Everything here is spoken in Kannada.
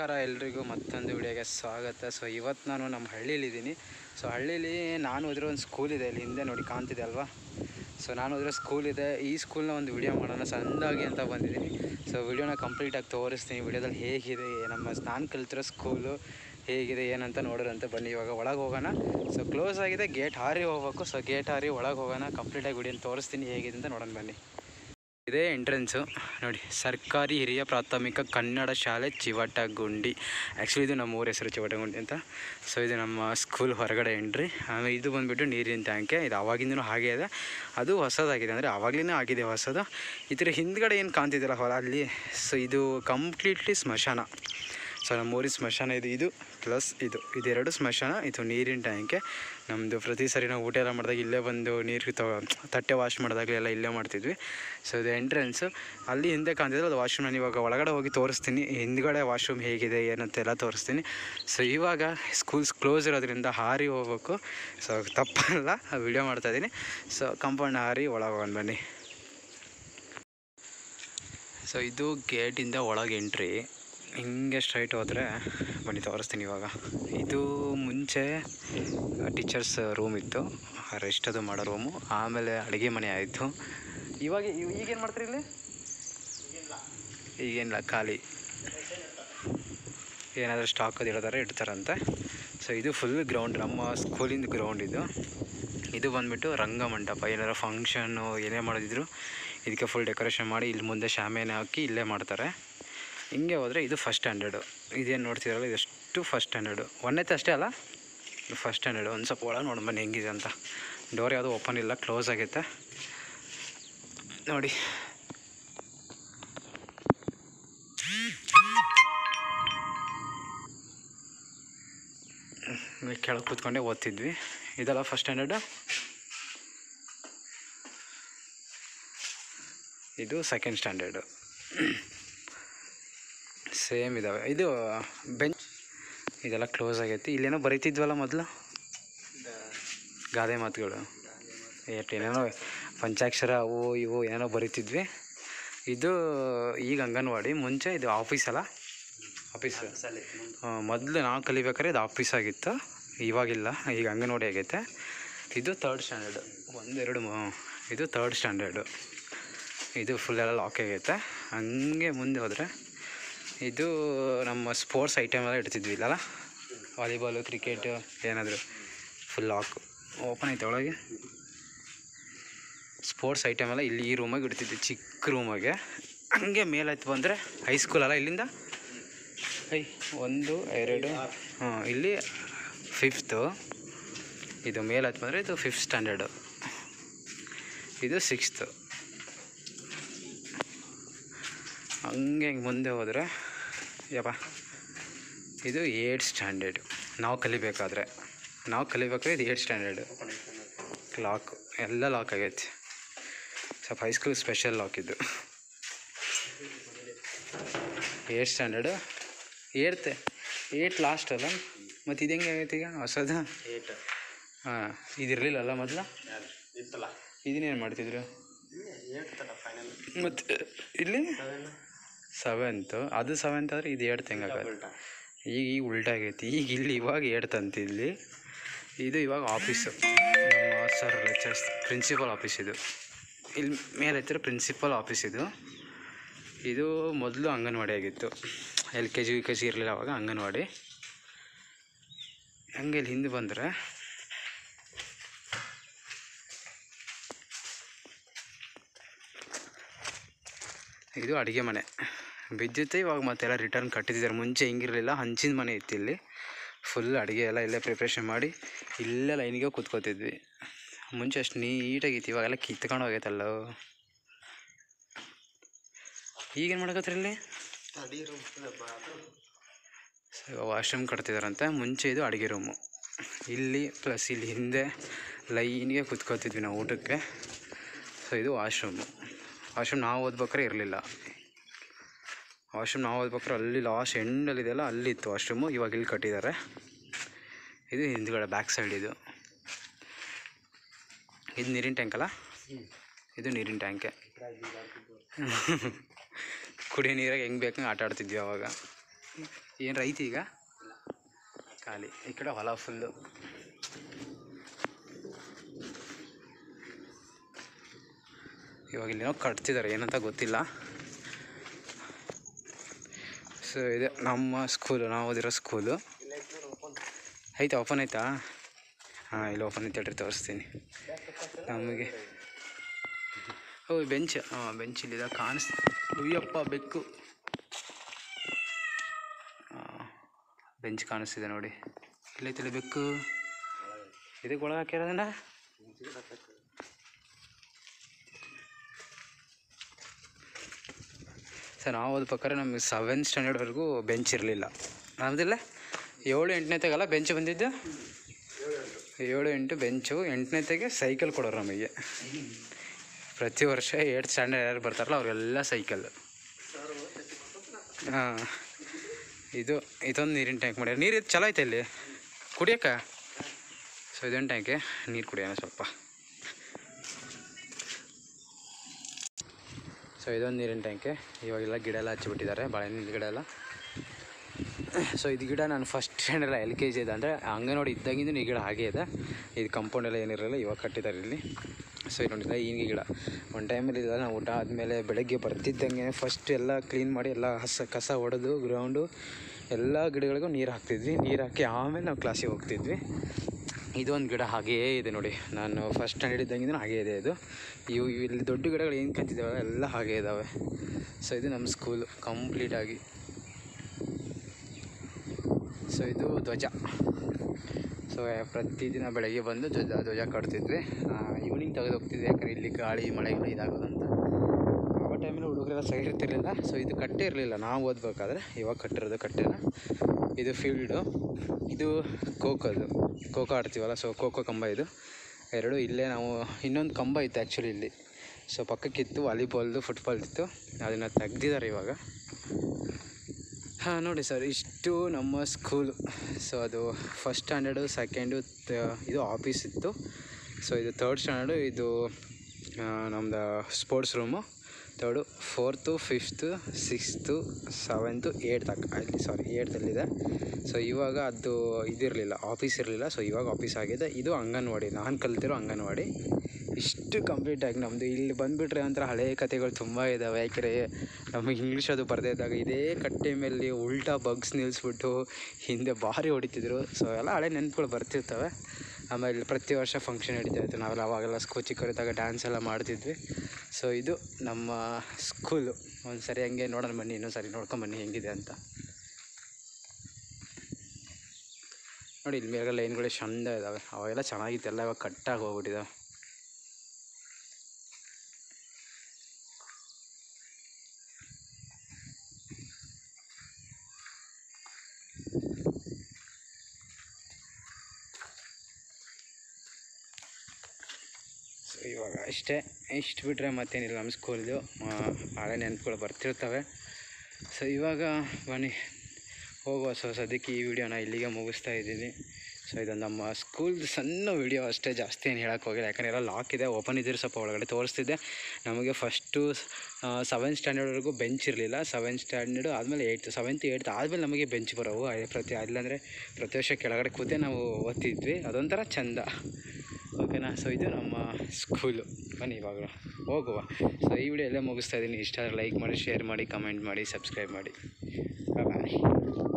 ನಮಸ್ಕಾರ ಎಲ್ರಿಗೂ ಮತ್ತೊಂದು ವಿಡಿಯೋಗೆ ಸ್ವಾಗತ ಸೊ ಇವತ್ತು ನಾನು ನಮ್ಮ ಹಳ್ಳೀಲಿದ್ದೀನಿ ಸೊ ಹಳ್ಳೀಲಿ ನಾನು ಓದಿರೋ ಒಂದು ಸ್ಕೂಲ್ ಇದೆ ಇಲ್ಲಿ ಹಿಂದೆ ನೋಡಿ ಕಾಣ್ತಿದೆ ಅಲ್ವಾ ಸೊ ನಾನು ಓದಿರೋ ಸ್ಕೂಲ್ ಇದೆ ಈ ಸ್ಕೂಲ್ನ ಒಂದು ವಿಡಿಯೋ ಮಾಡೋಣ ಸಣ್ಣದಾಗಿ ಅಂತ ಬಂದಿದ್ದೀನಿ ಸೊ ವಿಡಿಯೋನ ಕಂಪ್ಲೀಟಾಗಿ ತೋರಿಸ್ತೀನಿ ವಿಡಿಯೋದಲ್ಲಿ ಹೇಗಿದೆ ನಮ್ಮ ನಾನು ಕಲ್ತಿರೋ ಸ್ಕೂಲು ಹೇಗಿದೆ ಏನಂತ ನೋಡೋರಂತೆ ಬನ್ನಿ ಇವಾಗ ಒಳಗೆ ಹೋಗೋಣ ಸೊ ಕ್ಲೋಸ್ ಆಗಿದೆ ಗೇಟ್ ಹಾರಿ ಹೋಗ್ಬೇಕು ಸೊ ಗೇಟ್ ಹಾರಿ ಒಳಗೆ ಹೋಗೋಣ ಕಂಪ್ಲೀಟಾಗಿ ವಿಡಿಯೋನ ತೋರಿಸ್ತೀನಿ ಹೇಗಿದೆ ಅಂತ ನೋಡೋಣ ಬನ್ನಿ ಇದೇ ಎಂಟ್ರೆನ್ಸು ನೋಡಿ ಸರ್ಕಾರಿ ಹಿರಿಯ ಪ್ರಾಥಮಿಕ ಕನ್ನಡ ಶಾಲೆ ಚಿವಟಗುಂಡಿ ಆ್ಯಕ್ಚುಲಿ ಇದು ನಮ್ಮ ಊರ ಹೆಸರು ಚಿವಟಗುಂಡಿ ಅಂತ ಸೊ ಇದು ನಮ್ಮ ಸ್ಕೂಲ್ ಹೊರಗಡೆ ಎಂಟ್ರಿ ಆಮೇಲೆ ಇದು ಬಂದುಬಿಟ್ಟು ನೀರಿನ ಟ್ಯಾಂಕೆ ಇದು ಆವಾಗಿಂದನೂ ಹಾಗೆ ಇದೆ ಅದು ಹೊಸದಾಗಿದೆ ಅಂದರೆ ಆವಾಗಲೇ ಆಗಿದೆ ಹೊಸದು ಇದರ ಹಿಂದ್ಗಡೆ ಏನು ಕಾಣ್ತಿದ್ದಲ್ಲ ಹೊಲ ಅಲ್ಲಿ ಸೊ ಇದು ಕಂಪ್ಲೀಟ್ಲಿ ಸ್ಮಶಾನ ಸೊ ನಮ್ಮ ಊರಿನ ಸ್ಮಶಾನ ಇದು ಇದು ಪ್ಲಸ್ ಇದು ಇದೆರಡು ಸ್ಮಶಾನ ಇದು ನೀರಿನ ಟ್ಯಾಂಕೆ ನಮ್ಮದು ಪ್ರತಿ ಸರಿ ನಾವು ಊಟ ಎಲ್ಲ ಮಾಡಿದಾಗ ಇಲ್ಲೇ ಬಂದು ನೀರು ತಗೋ ತಟ್ಟೆ ವಾಶ್ ಮಾಡಿದಾಗಲೆಲ್ಲ ಎಲ್ಲ ಇಲ್ಲೇ ಮಾಡ್ತಿದ್ವಿ ಸೊ ಇದು ಎಂಟ್ರೆನ್ಸು ಅಲ್ಲಿ ಹಿಂದೆ ಕಾಣ್ತಿದ್ರೆ ಅದು ವಾಶ್ರೂಮ್ ನಾನು ಇವಾಗ ಒಳಗಡೆ ಹೋಗಿ ತೋರಿಸ್ತೀನಿ ಹಿಂದ್ಗಡೆ ವಾಶ್ರೂಮ್ ಹೇಗಿದೆ ಏನಂತೆಲ್ಲ ತೋರಿಸ್ತೀನಿ ಸೊ ಇವಾಗ ಸ್ಕೂಲ್ಸ್ ಕ್ಲೋಸ್ ಇರೋದ್ರಿಂದ ಹಾರಿ ಹೋಗ್ಬೇಕು ಸೊ ತಪ್ಪಲ್ಲ ವಿಡಿಯೋ ಮಾಡ್ತಾಯಿದ್ದೀನಿ ಸೊ ಕಂಪೌಂಡ್ ಹಾರಿ ಒಳಗೆ ಹೋಗೋಣ ಬನ್ನಿ ಸೊ ಇದು ಗೇಟಿಂದ ಒಳಗೆ ಎಂಟ್ರಿ ಹಿಂಗೆ ಸ್ಟ್ರೈಟ್ ಹೋದರೆ ಬನ್ನಿ ತೋರಿಸ್ತೀನಿ ಇವಾಗ ಇದು ಮುಂಚೆ ಟೀಚರ್ಸ್ ರೂಮ್ ಇತ್ತು ರೆಸ್ಟ್ ಅದು ಮಾಡೋ ರೂಮು ಆಮೇಲೆ ಅಡುಗೆ ಮನೆ ಆಯಿತು ಇವಾಗ ಇವ್- ಈಗೇನು ಮಾಡ್ತೀರಿ ಇಲ್ಲಿ ಈಗೇನಿಲ್ಲ ಖಾಲಿ ಏನಾದರೂ ಸ್ಟಾಕ್ ಅದು ಇಡೋದಾರೆ ಇಡ್ತಾರಂತೆ ಸೊ ಇದು ಫುಲ್ ಗ್ರೌಂಡ್ ನಮ್ಮ ಸ್ಕೂಲಿಂದ ಗ್ರೌಂಡ್ ಇದು ಇದು ಬಂದುಬಿಟ್ಟು ರಂಗಮಂಟಪ ಏನಾದ್ರು ಫಂಕ್ಷನ್ನು ಏನೇ ಮಾಡೋದಿದ್ರು ಇದಕ್ಕೆ ಫುಲ್ ಡೆಕೋರೇಷನ್ ಮಾಡಿ ಇಲ್ಲಿ ಮುಂದೆ ಶಾಮಿಯಾನ ಹಾಕಿ ಇಲ್ಲೇ ಮಾಡ್ತಾರೆ ಹಿಂಗೆ ಹೋದರೆ ಇದು ಫಸ್ಟ್ ಸ್ಟ್ಯಾಂಡರ್ಡು ಇದೇನು ನೋಡ್ತಿದ್ರಲ್ಲ ಇದಷ್ಟು ಫಸ್ಟ್ ಸ್ಟ್ಯಾಂಡರ್ಡು ಒಂದನೇತೆ ಅಷ್ಟೇ ಅಲ್ಲ ಇದು ಫಸ್ಟ್ ಸ್ಟ್ಯಾಂಡರ್ಡು ಒಂದು ಸ್ವಲ್ಪ ಒಳಗೆ ನೋಡಿ ಬನ್ನಿ ಹೆಂಗಿದೆ ಅಂತ ಡೋರ್ ಯಾವುದೂ ಓಪನ್ ಇಲ್ಲ ಕ್ಲೋಸ್ ಆಗೈತೆ ನೋಡಿ ಕೆಳಗೆ ಕೂತ್ಕೊಂಡೆ ಓದ್ತಿದ್ವಿ ಇದೆಲ್ಲ ಫಸ್ಟ್ ಸ್ಟ್ಯಾಂಡರ್ಡು ಇದು ಸೆಕೆಂಡ್ ಸ್ಟ್ಯಾಂಡರ್ಡು ಸೇಮ್ ಇದ್ದಾವೆ ಇದು ಬೆಂಚ್ ಇದೆಲ್ಲ ಕ್ಲೋಸ್ ಆಗೈತಿ ಇಲ್ಲೇನೋ ಬರೀತಿದ್ವಲ್ಲ ಮೊದಲು ಗಾದೆ ಮಾತುಗಳು ಎಷ್ಟು ಏನೇನೋ ಪಂಚಾಕ್ಷರ ಅವು ಇವು ಏನೇನೋ ಬರೀತಿದ್ವಿ ಇದು ಈಗ ಅಂಗನವಾಡಿ ಮುಂಚೆ ಇದು ಆಫೀಸ್ ಅಲ್ಲ ಆಫೀಸ್ ಮೊದಲು ನಾವು ಕಲಿಬೇಕಾದ್ರೆ ಇದು ಆಫೀಸ್ ಆಗಿತ್ತು ಇವಾಗಿಲ್ಲ ಈಗ ಅಂಗನವಾಡಿ ಆಗೈತೆ ಇದು ತರ್ಡ್ ಸ್ಟ್ಯಾಂಡರ್ಡು ಒಂದೆರಡು ಮೂ- ಇದು ತರ್ಡ್ ಸ್ಟ್ಯಾಂಡರ್ಡು ಇದು ಫುಲ್ ಎಲ್ಲ ಲಾಕ್ ಆಗೈತೆ ಹಂಗೆ ಮುಂದೆ ಹೋದರೆ ಇದು ನಮ್ಮ ಸ್ಪೋರ್ಟ್ಸ್ ಐಟಮ್ ಎಲ್ಲ ಇಡ್ತಿದ್ವಿ ಇಲ್ಲಲ್ಲ ವಾಲಿಬಾಲು ಕ್ರಿಕೆಟು ಏನಾದರೂ ಫುಲ್ ಲಾಕ್ ಓಪನ್ ಐತೆ ಒಳಗೆ ಸ್ಪೋರ್ಟ್ಸ್ ಐಟಮ್ ಎಲ್ಲ ಇಲ್ಲಿ ಈ ರೂಮಾಗೆ ಇಡ್ತಿದ್ವಿ ಚಿಕ್ಕ ರೂಮಾಗೆ ಹಂಗೆ ಮೇಲಾಯ್ತು ಬಂದರೆ ಹೈಸ್ಕೂಲ್ ಅಲ್ಲ ಇಲ್ಲಿಂದ ಐ ಒಂದು ಎರಡು ಹಾಂ ಇಲ್ಲಿ ಫಿಫ್ತು ಇದು ಮೇಲಾಯ್ತು ಬಂದರೆ ಇದು ಫಿಫ್ತ್ ಸ್ಟ್ಯಾಂಡರ್ಡು ಇದು ಸಿಕ್ಸ್ತು ಹಂಗೆ ಹಿಂಗೆ ಮುಂದೆ ಹೋದರೆ ಯಪ್ಪ ಇದು ಏಟ್ ಸ್ಟ್ಯಾಂಡರ್ಡು ನಾವು ಕಲಿಬೇಕಾದ್ರೆ ನಾವು ಕಲಿಬೇಕಾದ್ರೆ ಇದು ಏಟ್ ಸ್ಟ್ಯಾಂಡರ್ಡು ಲಾಕ್ ಎಲ್ಲ ಲಾಕ್ ಆಗೈತಿ ಸ್ವಲ್ಪ ಹೈಸ್ಕೂಲ್ ಸ್ಪೆಷಲ್ ಲಾಕ್ ಇದು ಏಟ್ ಸ್ಟ್ಯಾಂಡರ್ಡು ಏಟ್ತೆ ಏಟ್ ಲಾಸ್ಟ್ ಅಲ್ಲ ಮತ್ತು ಇದು ಹೆಂಗೆ ಆಗೈತೆ ಈಗ ಹೊಸದು ಏಟ್ ಹಾಂ ಇದಿರಲಿಲ್ಲಲ್ಲ ಮೊದಲು ಇತ್ತಲ್ಲ ಇದನ್ನೇನು ಮಾಡ್ತಿದ್ರು ಏಟ್ ತರ ಫೈನಲ್ ಮತ್ತು ಇಲ್ಲಿ ಸೆವೆಂತು ಅದು ಸೆವೆಂತ್ ಆದರೆ ಇದು ಏಡ್ತ್ ಹೆಂಗಾಗತ್ತೆ ಉಲ್ಟಾ ಈಗ ಈಗ ಉಲ್ಟಾ ಆಗೈತಿ ಈಗ ಇಲ್ಲಿ ಇವಾಗ ಏಡ್ತಂತ ಇಲ್ಲಿ ಇದು ಇವಾಗ ಆಫೀಸು ನಮ್ಮ ಸರ್ ಲೆಕ್ಚರ್ಸ್ ಪ್ರಿನ್ಸಿಪಲ್ ಆಫೀಸ್ ಇದು ಇಲ್ಲಿ ಮೇಲೆ ಹತ್ತಿರ ಪ್ರಿನ್ಸಿಪಲ್ ಆಫೀಸ್ ಇದು ಇದು ಮೊದಲು ಅಂಗನವಾಡಿ ಆಗಿತ್ತು L K G U K G ಇರಲಿಲ್ಲ ಅವಾಗ ಅಂಗನವಾಡಿ ಹಂಗೆ ಇಲ್ಲಿ ಹಿಂದೆ ಬಂದರೆ ಇದು ಅಡುಗೆ ಮನೆ ಬಿದ್ದಿತ್ತು ಇವಾಗ ಮತ್ತೆಲ್ಲ ರಿಟರ್ನ್ ಕಟ್ಟಿದ್ದಾರೆ ಮುಂಚೆ ಹಿಂಗಿರಲಿಲ್ಲ ಹಂಚಿನ ಮನೆ ಇತ್ತು ಇಲ್ಲಿ ಫುಲ್ ಅಡುಗೆ ಎಲ್ಲ ಇಲ್ಲೇ ಪ್ರಿಪ್ರೇಷನ್ ಮಾಡಿ ಇಲ್ಲೇ ಲೈನಿಗೆ ಕೂತ್ಕೋತಿದ್ವಿ ಮುಂಚೆ ಅಷ್ಟು ನೀಟಾಗಿತ್ತು ಇವಾಗೆಲ್ಲ ಕಿತ್ಕೊಂಡು ಹೋಗೈತಲ್ಲ ಈಗೇನು ಮಾಡಕತ್ರಿ ಇಲ್ಲಿ ಅಡಿ ರೂಮ್ ವಾಶ್ರೂಮ್ ಕಟ್ತಿದಾರಂತೆ ಮುಂಚೆ ಇದು ಅಡುಗೆ ರೂಮು ಇಲ್ಲಿ ಪ್ಲಸ್ ಇಲ್ಲಿ ಹಿಂದೆ ಲೈನಿಗೆ ಕುತ್ಕೋತಿದ್ವಿ ನಾವು ಊಟಕ್ಕೆ ಸೊ ಇದು ವಾಶ್ರೂಮು ವಾಶ್ರೂಮ್ ನಾವು ಓದ್ಬೇಕಾರೆ ಇರಲಿಲ್ಲ ವಾಶ್ರೂಮ್ ನಾವು ಓದ್ಬೇಕಾರೆ ಅಲ್ಲಿ ಲಾಸ್ಟ್ ಎಂಡಲ್ಲಿದೆಯಲ್ಲ ಅಲ್ಲಿತ್ತು ವಾಶ್ರೂಮು ಇವಾಗ ಇಲ್ಲಿ ಕಟ್ಟಿದ್ದಾರೆ ಇದು ಹಿಂದ್ಗಡೆ ಬ್ಯಾಕ್ ಸೈಡ್ ಇದು ಇದು ನೀರಿನ ಟ್ಯಾಂಕ್ ಅಲ್ಲ ಇದು ನೀರಿನ ಟ್ಯಾಂಕೆ ಕುಡಿಯೋ ನೀರಾಗ ಹೆಂಗೆ ಬೇಕಂಗೆ ಆಟ ಆಡ್ತಿದ್ವಿ ಅವಾಗ ಏನು ರೈತ ಈಗ ಖಾಲಿ ಈ ಕಡೆ ಹೊಲ ಫುಲ್ಲು ಇವಾಗ ಇಲ್ಲೇನೋ ಕಟ್ತಿದ್ದಾರೆ ಏನಂತ ಗೊತ್ತಿಲ್ಲ ಸೊ ಇದೆ ನಮ್ಮ ಸ್ಕೂಲು ನಾವು ಓದಿರೋ ಸ್ಕೂಲು ಐತಾ ಓಪನ್ ಆಯ್ತಾ ಹಾಂ ಇಲ್ಲಿ ಓಪನ್ ಐತೆ ಹೇಳ್ರಿ ತೋರಿಸ್ತೀನಿ ನಮಗೆ ಓ ಬೆಂಚ್ ಹಾಂ ಬೆಂಚ್ ಇಲ್ಲಿದೆ ಕಾಣಿಸ್ ಉಯ್ಯಪ್ಪ ಬೆಕ್ಕು ಬೆಂಚ್ ಕಾಣಿಸ್ತಿದೆ ನೋಡಿ ಇಲ್ಲೈತಿಲ್ಲ ಬೆಕ್ಕು ಇದಕ್ಕೆ ಒಳಗೆ ಹಾಕಿರೋದನ್ನ ಸರ್ ನಾವು ಓದ್ ಪ್ರಕಾರ ನಮಗೆ ಸೆವೆಂತ್ ಸ್ಟ್ಯಾಂಡರ್ಡ್ವರೆಗೂ ಬೆಂಚ್ ಇರಲಿಲ್ಲ ನಮ್ದಿಲ್ಲ ಏಳು ಎಂಟನೇತೆಗಲ್ಲ ಬೆಂಚ್ ಬಂದಿದ್ದು ಏಳು ಎಂಟು ಬೆಂಚು ಎಂಟನೇತೆಗೆ ಸೈಕಲ್ ಕೊಡೋರು ನಮಗೆ ಪ್ರತಿ ವರ್ಷ ಏಟ್ ಸ್ಟ್ಯಾಂಡರ್ಡ್ ಯಾರು ಬರ್ತಾರಲ್ಲ ಅವರೆಲ್ಲ ಸೈಕಲ್ ಹಾಂ ಇದು ಇದೊಂದು ನೀರಿನ ಟ್ಯಾಂಕ್ ಮಾಡ್ಯಾರ ನೀರು ಇದು ಚಲೋ ಐತೆ ಇಲ್ಲಿ ಕುಡಿಯೋಕೆ ಸೊ ಇದೊಂದು ಟ್ಯಾಂಕೆ ನೀರು ಕುಡಿಯೋಣ ಸ್ವಲ್ಪ ಸೊ ಇದೊಂದು ನೀರಿನ ಟ್ಯಾಂಕೆ ಇವಾಗೆಲ್ಲ ಗಿಡ ಎಲ್ಲ ಹಚ್ಚಿಬಿಟ್ಟಿದ್ದಾರೆ ಬಾಳೆಹಣ್ಣಿನ ಗಿಡ ಎಲ್ಲ ಸೊ ಇದು ಗಿಡ ನಾನು first standard L K G ಇದೆ ಅಂದರೆ ಅಂಗನವಾಡಿ ಇದ್ದಾಗಿಂದ ಈ ಗಿಡ ಹಾಗೇ ಇದೆ ಇದು ಕಾಂಪೌಂಡ್ ಎಲ್ಲ ಏನಿರಲ್ಲ ಇವಾಗ ಕಟ್ಟಿದ್ದಾರೆ ಇಲ್ಲಿ ಸೊ ಇದು ನೋಡಿದ್ರೆ ಈಗಿನ ಗಿಡ ಒಂದು ಟೈಮಲ್ಲಿ ಇಲ್ಲ ನಾವು ಊಟ ಆದಮೇಲೆ ಬೆಳಗ್ಗೆ ಬರ್ತಿದ್ದಂಗೆ ಫಸ್ಟ್ ಎಲ್ಲ ಕ್ಲೀನ್ ಮಾಡಿ ಎಲ್ಲ ಹಸ ಕಸ ಹೊಡೆದು ಗ್ರೌಂಡು ಎಲ್ಲ ಗಿಡಗಳಿಗೂ ನೀರು ಹಾಕ್ತಿದ್ವಿ ನೀರು ಹಾಕಿ ಆಮೇಲೆ ನಾವು ಕ್ಲಾಸಿಗೆ ಹೋಗ್ತಿದ್ವಿ ಇದೊಂದು ಗಿಡ ಹಾಗೆಯೇ ಇದೆ ನೋಡಿ ನಾನು ಫಸ್ಟ್ ಸ್ಟ್ಯಾಂಡರ್ಡ್ ಇದ್ದಂಗಿಂದ ಹಾಗೇ ಇದೆ ಇದು ಇವು ಇವು ಇಲ್ಲಿ ದೊಡ್ಡ ಗಿಡಗಳು ಏನು ಕಂತಿದ್ದಾವೆ ಎಲ್ಲ ಹಾಗೇ ಇದ್ದಾವೆ ಸೊ ಇದು ನಮ್ಮ ಸ್ಕೂಲು ಕಂಪ್ಲೀಟಾಗಿ ಸೊ ಇದು ಧ್ವಜ ಸೊ ಪ್ರತಿದಿನ ಬೆಳಗ್ಗೆ ಬಂದು ಧ್ವಜ ಧ್ವಜ ಕಟ್ತಿದ್ವಿ ಈವ್ನಿಂಗ್ ತೆಗೆದು ಹೋಗ್ತಿದ್ವಿ ಯಾಕಂದರೆ ಇಲ್ಲಿ ಗಾಳಿ ಮಳೆಗೆಲ್ಲ ಇದಾಗೋದಂತ ಆ ಟೈಮಲ್ಲಿ ಹುಡುಗರೆಲ್ಲ ಸೈಡ್ ಇರ್ತಿರ್ಲಿಲ್ಲ ಸೊ ಇದು ಕಟ್ಟೆ ಇರಲಿಲ್ಲ ನಾವು ಓದ್ಬೇಕಾದ್ರೆ ಇವಾಗ ಕಟ್ಟಿರೋದು ಕಟ್ಟೆನ ಇದು ಫೀಲ್ಡು ಇದು ಖೋಖೋದು ಖೋಖೋ ಆಡ್ತೀವಲ್ಲ ಸೊ ಖೋಖೋ ಕಂಬ ಇದು ಎರಡು ಇಲ್ಲೇ ನಾವು ಇನ್ನೊಂದು ಕಂಬ ಇತ್ತು ಆ್ಯಕ್ಚುಲಿ ಇಲ್ಲಿ ಸೊ ಪಕ್ಕಕ್ಕಿತ್ತು ವಾಲಿಬಾಲ್ದು ಫುಟ್ಬಾಲ್ದಿತ್ತು ಅದನ್ನು ತೆಗ್ದಿದ್ದಾರೆ ಇವಾಗ ಹಾಂ ನೋಡಿ ಸರ್ ಇಷ್ಟು ನಮ್ಮ ಸ್ಕೂಲು ಸೊ ಅದು ಫಸ್ಟ್ ಸ್ಟ್ಯಾಂಡರ್ಡು ಸೆಕೆಂಡು ಇದು ಆಫೀಸ್ ಇತ್ತು ಸೊ ಇದು ತರ್ಡ್ ಸ್ಟ್ಯಾಂಡರ್ಡು ಇದು ನಮ್ಮದು sports room third fourth fifth sixth seventh eight ತನಕ ಅಲ್ಲಿ ಸಾರಿ ಏಯ್ಟ್ದಲ್ಲಿದೆ ಸೊ ಇವಾಗ ಅದು ಇದಿರಲಿಲ್ಲ ಆಫೀಸ್ ಇರಲಿಲ್ಲ ಸೊ ಇವಾಗ ಆಫೀಸ್ ಆಗಿದೆ ಇದು ಅಂಗನವಾಡಿ ನಾನು ಕಲ್ತಿರೋ ಅಂಗನವಾಡಿ ಇಷ್ಟು ಕಂಪ್ಲೀಟಾಗಿ ನಮ್ಮದು ಇಲ್ಲಿ ಬಂದುಬಿಟ್ರೆ ಒಂಥರ ಹಳೆ ಕಥೆಗಳು ತುಂಬ ಇದ್ದಾವೆ ಯಾಕೆಂದರೆ ನಮಗೆ ಇಂಗ್ಲೀಷ್ ಅದು ಬರದೇ ಇದ್ದಾಗ ಇದೇ ಕಟ್ಟೆ ಮೇಲೆ ಉಲ್ಟಾ ಬಗ್ಸ್ ನಿಲ್ಲಿಸ್ಬಿಟ್ಟು ಹಿಂದೆ ಭಾರಿ ಹೊಡಿತಿದ್ರು ಸೊ ಎಲ್ಲ ಹಳೆ ನೆನಪುಗಳು ಬರ್ತಿರ್ತವೆ ಆಮೇಲೆ ಪ್ರತಿ ವರ್ಷ ಫಂಕ್ಷನ್ ನಡೀತಾ ಇತ್ತು ನಾವೆಲ್ಲ ಅವಾಗೆಲ್ಲ ಸ್ಕೂ ಚಿಕ್ಕವರಿದ್ದಾಗ ಡ್ಯಾನ್ಸ್ ಎಲ್ಲ ಮಾಡ್ತಿದ್ವಿ ಸೊ ಇದು ನಮ್ಮ ಸ್ಕೂಲು ಒಂದು ಸರಿ ಹಂಗೆ ನೋಡೋಣ ಬನ್ನಿ ಇನ್ನೊಂದು ಸರಿ ನೋಡ್ಕೊಂಬನ್ನಿ ಹೆಂಗಿದೆ ಅಂತ ನೋಡಿ ಇಲ್ಲಿ ಮೇಲ್ಗಡೆ ಲೈನ್ಗಳು ಚಂದ ಇದ್ದಾವೆ ಅವಾಗೆಲ್ಲ ಚೆನ್ನಾಗಿತ್ತು ಎಲ್ಲ ಇವಾಗ ಕಟ್ಟಾಗಿ ಹೋಗ್ಬಿಟ್ಟಿದ್ದಾವೆ ಸೊ ಇವಾಗ ಅಷ್ಟೇ ಇಷ್ಟು ಬಿಟ್ಟರೆ ಮತ್ತೇನಿಲ್ಲ ನಮ್ಮ ಸ್ಕೂಲ್ದು ಹಳೆ ನೆನಪುಗಳು ಬರ್ತಿರ್ತವೆ ಸೊ ಇವಾಗ ಬನ್ನಿ ಹೋಗುವ ಸೊ ಸದ್ಯಕ್ಕೆ ಈ ವಿಡಿಯೋನ ಇಲ್ಲಿಗೆ ಮುಗಿಸ್ತಾ ಇದ್ದೀನಿ ಸೊ ಇದು ನಮ್ಮ ಸ್ಕೂಲ್ದು ಸಣ್ಣ ವಿಡಿಯೋ ಅಷ್ಟೇ ಜಾಸ್ತಿ ಏನು ಹೇಳೋಕ್ಕೆ ಹೋಗಿಲ್ಲ ಯಾಕಂದರೆ ಎಲ್ಲ ಲಾಕ್ ಇದೆ ಓಪನ್ ಇದ್ದರೆ ಸ್ವಲ್ಪ ಒಳಗಡೆ ತೋರಿಸ್ತಿದ್ದೆ ನಮಗೆ ಫಸ್ಟು ಸೆವೆಂತ್ ಸ್ಟ್ಯಾಂಡರ್ಡ್ವರೆಗೂ ಬೆಂಚ್ ಇರಲಿಲ್ಲ ಸೆವೆಂತ್ ಸ್ಟ್ಯಾಂಡರ್ಡು ಆದಮೇಲೆ ಏಯ್ತ್ ಸೆವೆಂತ್ ಏಯ್ತ್ ಆದಮೇಲೆ ನಮಗೆ ಬೆಂಚ್ ಬರೋವು ಅದೇ ಪ್ರತಿ ಇಲ್ಲಾಂದರೆ ಪ್ರತಿ ವರ್ಷ ಕೆಳಗಡೆ ಕೂತೆ ನಾವು ಓದ್ತಿದ್ವಿ ಅದೊಂಥರ ಚಂದ ಓಕೆನಾ ಸೊ ಇದು ನಮ್ಮ ಸ್ಕೂಲು ಬನ್ನಿ ಇವಾಗ ಹೋಗುವ ಸೊ ಈ ವಿಡಿಯೋ ಎಲ್ಲೇ ಮುಗಿಸ್ತಾ ಇದ್ದೀನಿ ಇಷ್ಟ ಲೈಕ್ ಮಾಡಿ ಶೇರ್ ಮಾಡಿ ಕಮೆಂಟ್ ಮಾಡಿ ಸಬ್ಸ್ಕ್ರೈಬ್ ಮಾಡಿ ಬಾಯ್